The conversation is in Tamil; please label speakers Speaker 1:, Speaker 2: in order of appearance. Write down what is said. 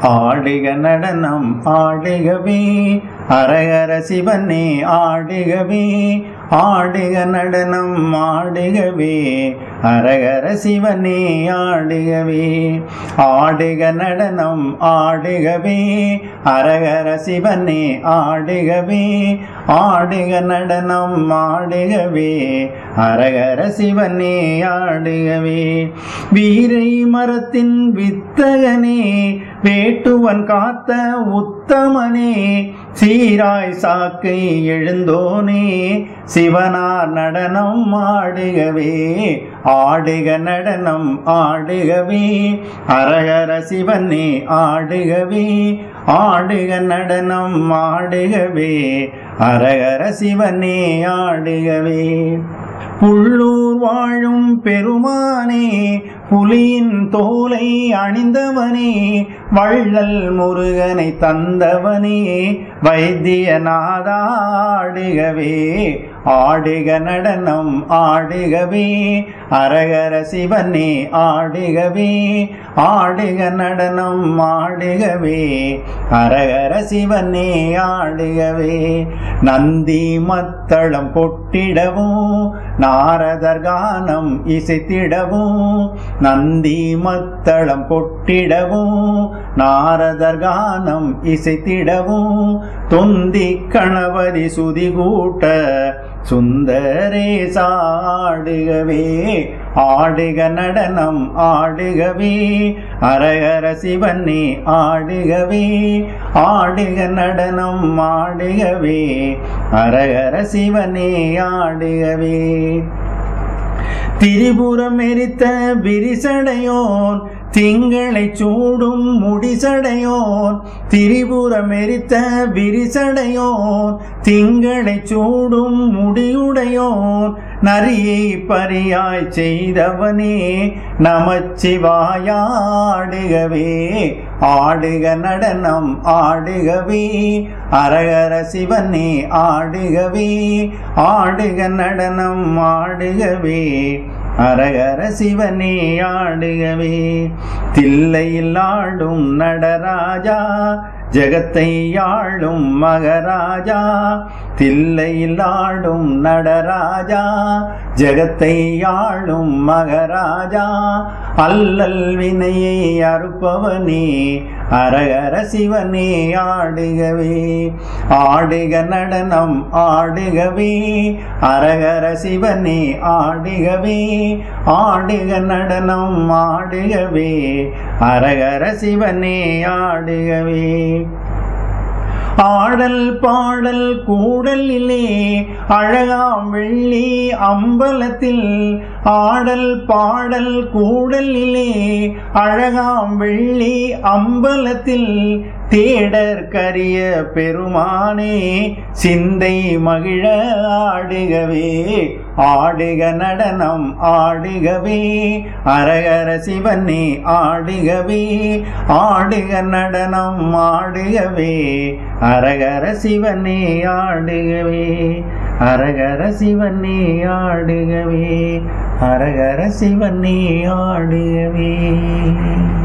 Speaker 1: ஆடிக நடனம் ஆடிகவே அரகர சிவனே ஆடிகவே ஆடிக நடனம் ஆடிகவே அரகர சிவனே ஆடிகவே ஆடிக நடனம் ஆடிகவே அரகர சிவனே ஆடிகவே ஆடிக நடனம் ஆடிகவே அரகர சிவனே ஆடிகவே வீரை மரத்தின் வித்தகனே வேட்டுவன் காத்த உத்தமனே சீராய் சாக்கை எழுந்தோனே சிவனார் நடனம் ஆடுகவே ஆடுக நடனம் ஆடுகவே அரகர சிவனே ஆடுகவே ஆடுக நடனம் ஆடுகவே அரகர சிவனே ஆடுகவே புள்ளூர் வாழும் பெருமானே புலியின் தோலை அணிந்தவனே வள்ளல் முருகனை தந்தவனே வைத்தியநாதாடுகவே ஆடுக நடனம் ஆடுகவே அரகர சிவனே ஆடுகவே ஆடுக நடனம் ஆடுகவே அரகர சிவனே ஆடுகவே நந்தி மத்தளம் பொட்டிடவும் நாரதர் கானம் இசைத்திடவும் நந்தி மத்தளம் பொட்டிடவும் நாரதர் கானம் இசைத்திடவும் தொந்தி கணபதி சுதி கூட்ட சுந்தரேச ஆடுகவே ஆடுக நடனம் ஆடுகவே அரகர சிவனே ஆடுகவே ஆடுக நடனம் ஆடுகவே அரகர சிவனே ஆடுகவே திரிபுரம் எரித்த விரிசடையோன் திங்களை சூடும் முடிசடையோன் திரிபுரம் எரித்த விரிசடையோன் திங்களை சூடும் முடியுடையோன் நரியை பரியாய் செய்தவனே நமச்சிவாயாடுகவே ஆடுக நடனம் ஆடுகவே அரகர சிவனே ஆடுகவே ஆடுக நடனம் ஆடுகவே அரகர சிவனே ஆடுகவே தில்லையில் ஆடும் நடராஜா ஜெகத்தை ஆளும் மகராஜா தில்லையில் ஆடும் நடராஜா ஜெகத்தை ஆளும் மகராஜா அல்லல் வினையை அறுப்பவனே அரகர சிவனே ஆடுகவே ஆடுக நடனம் ஆடுகவே அரகர சிவனே ஆடுகவே ஆடுக நடனம் ஆடுகவே அரகர சிவனே ஆடுகவே ஆடல் பாடல் கூடலிலே அழகாம் வெள்ளி அம்பலத்தில் ஆடல் பாடல் கூடலிலே அழகாம் வெள்ளி அம்பலத்தில் தேடற்கரிய பெருமானே சிந்தை மகிழ ஆடுகவே ஆடுக நடனம் ஆடுகவே அரகர சிவனே ஆடுகவே ஆடுக நடனம் ஆடுகவே அரகர சிவனே ஆடுகவே அரகர சிவனே ஆடுகவே அரகர சிவனே ஆடுகவே